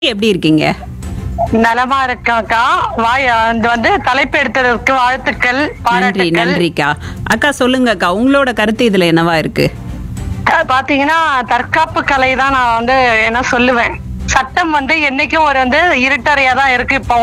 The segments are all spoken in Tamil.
எப்படி இருக்கீங்க நலமா இருக்காக்கா வாய் இது வந்து தலைப்பு எடுத்ததற்கு வாழ்த்துக்கள் நன்றி பாராட்டுக்கள் நன்றிக்கா அக்கா சொல்லுங்க அக்கா உங்களோட கருத்து இதுல என்னவா இருக்கு அஹ் பாத்தீங்கன்னா தற்காப்பு கலை தான் நான் வந்து என்ன சொல்லுவேன் சட்டம் வந்து என்னைக்கும் ஒரு வந்து இருட்டறையா தான் இருக்கு இப்போ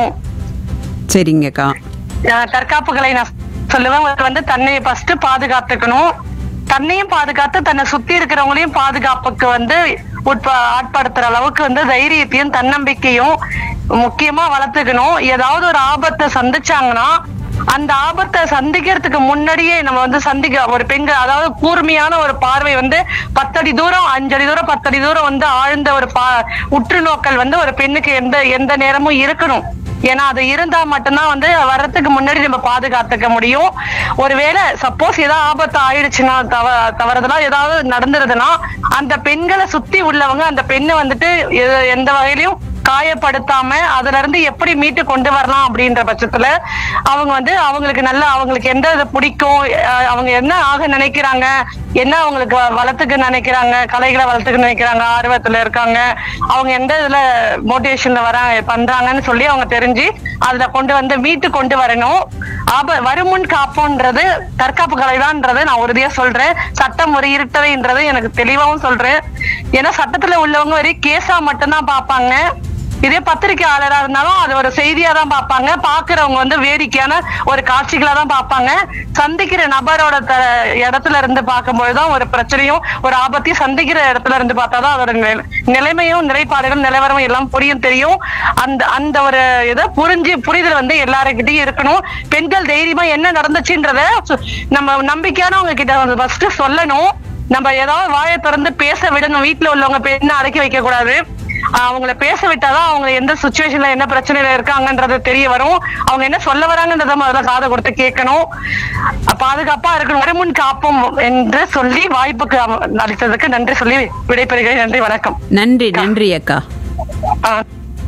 சரிங்கக்கா அஹ் தற்காப்பு கலை நான் சொல்லுவேன் ஒரு வந்து தன்னை ஃபர்ஸ்ட் பாதுகாத்துக்கணும் தன்னையும் பாதுகாத்து தன்னை சுத்தி இருக்கிறவங்களையும் பாதுகாப்புக்கு வந்து உட்ப ஆட்படுத்துற அளவுக்கு வந்து தைரியத்தையும் தன்னம்பிக்கையும் முக்கியமா வளர்த்துக்கணும் ஏதாவது ஒரு ஆபத்தை சந்திச்சாங்கன்னா அந்த ஆபத்தை சந்திக்கிறதுக்கு முன்னாடியே நம்ம வந்து சந்திக்க ஒரு பெண்கள் அதாவது கூர்மையான ஒரு பார்வை வந்து பத்தடி தூரம் அஞ்சடி தூரம் பத்தடி தூரம் வந்து ஆழ்ந்த ஒரு பா உற்று நோக்கல் வந்து ஒரு பெண்ணுக்கு எந்த எந்த நேரமும் இருக்கணும் ஏன்னா அது இருந்தா மட்டும்தான் வந்து வர்றதுக்கு முன்னாடி நம்ம பாதுகாத்துக்க முடியும் ஒருவேளை சப்போஸ் ஏதாவது ஆபத்து ஆயிடுச்சுன்னா தவ தவறுதலா ஏதாவது நடந்துருதுன்னா அந்த பெண்களை சுத்தி உள்ளவங்க அந்த பெண்ணை வந்துட்டு எ- எந்த வகையிலயும் காயப்படுத்தாம அதுல இருந்து எப்படி மீட்டு கொண்டு வரலாம் அப்படின்ற பட்சத்துல அவங்க வந்து அவங்களுக்கு நல்ல அவங்களுக்கு எந்த இது பிடிக்கும் அஹ் அவங்க என்ன ஆக நினைக்கிறாங்க என்ன அவங்களுக்கு வ- வளர்த்துக்க நினைக்கிறாங்க கலைகளை வளர்த்துக்க நினைக்கிறாங்க ஆர்வத்துல இருக்காங்க அவங்க எந்த இதுல மோட்டிவேஷன்ல வர பண்றாங்கன்னு சொல்லி அவங்க தெரிஞ்சு அதுல கொண்டு வந்து மீட்டு கொண்டு வரணும் ஆப வருமுன் காப்போன்றது தற்காப்பு கலைதான்ன்றதை நான் உறுதியா சொல்றேன் சட்டம் ஒரு இருட்டவைன்றது எனக்கு தெளிவாவும் சொல்றேன் ஏன்னா சட்டத்துல உள்ளவங்க வரை கேஸா மட்டும்தான் பார்ப்பாங்க இதே பத்திரிக்கையாளரா இருந்தாலும் அது ஒரு செய்தியா தான் பார்ப்பாங்க பாக்குறவங்க வந்து வேடிக்கையான ஒரு காட்சிகளா தான் பார்ப்பாங்க சந்திக்கிற நபரோட த- இடத்துல இருந்து பார்க்கும்போதுதான் ஒரு பிரச்சனையும் ஒரு ஆபத்தையும் சந்திக்கிற இடத்துல இருந்து பார்த்தாதான் அதோட நிலை- நிலைமையும் நிலைப்பாடுகள் நிலவரம் எல்லாம் புரியும் தெரியும் அந்த அந்த ஒரு இதை புரிஞ்சு புரிதல் வந்து எல்லாருக்கிட்டையும் இருக்கணும் பெண்கள் தைரியமா என்ன நடந்துச்சுன்றத சு- நம்ம நம்பிக்கையானவங்க கிட்ட ஃபர்ஸ்ட் சொல்லணும் நம்ம ஏதாவது வாயை திறந்து பேச விடணும் வீட்டுல உள்ளவங்க பெண்ணை அடக்கி வைக்க கூடாது ஆஹ் அவங்கள பேச விட்டாதான் அவங்க எந்த சுச்சுவேஷன்ல என்ன பிரச்சனையில இருக்காங்கன்றது தெரிய வரும் அவங்க என்ன சொல்ல வராங்கன்றத முதல்ல காதை கொடுத்து கேட்கணும் அஹ் பாதுகாப்பா இருக்கணும் வருமுன் காப்போம் என்று சொல்லி வாய்ப்புக்கு அவ- அளித்ததுக்கு நன்றி சொல்லி விடைபெறுகிறேன் நன்றி வணக்கம் நன்றி நன்றி அக்கா ஆஹ்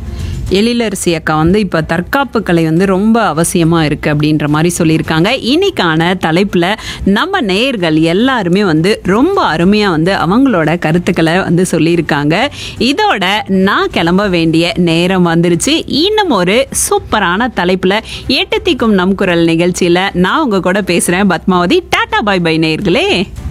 எழிலரசி அக்கா வந்து இப்போ தற்காப்பு கலை வந்து ரொம்ப அவசியமாக இருக்குது அப்படின்ற மாதிரி சொல்லியிருக்காங்க இன்னைக்கான தலைப்பில் நம்ம நேயர்கள் எல்லாருமே வந்து ரொம்ப அருமையாக வந்து அவங்களோட கருத்துக்களை வந்து சொல்லியிருக்காங்க இதோட நான் கிளம்ப வேண்டிய நேரம் வந்துருச்சு இன்னும் ஒரு சூப்பரான தலைப்பில் எட்டு திக்கும் நம் குரல் நிகழ்ச்சியில் நான் உங்கள் கூட பேசுகிறேன் பத்மாவதி டாடா பாய் பை நேயர்களே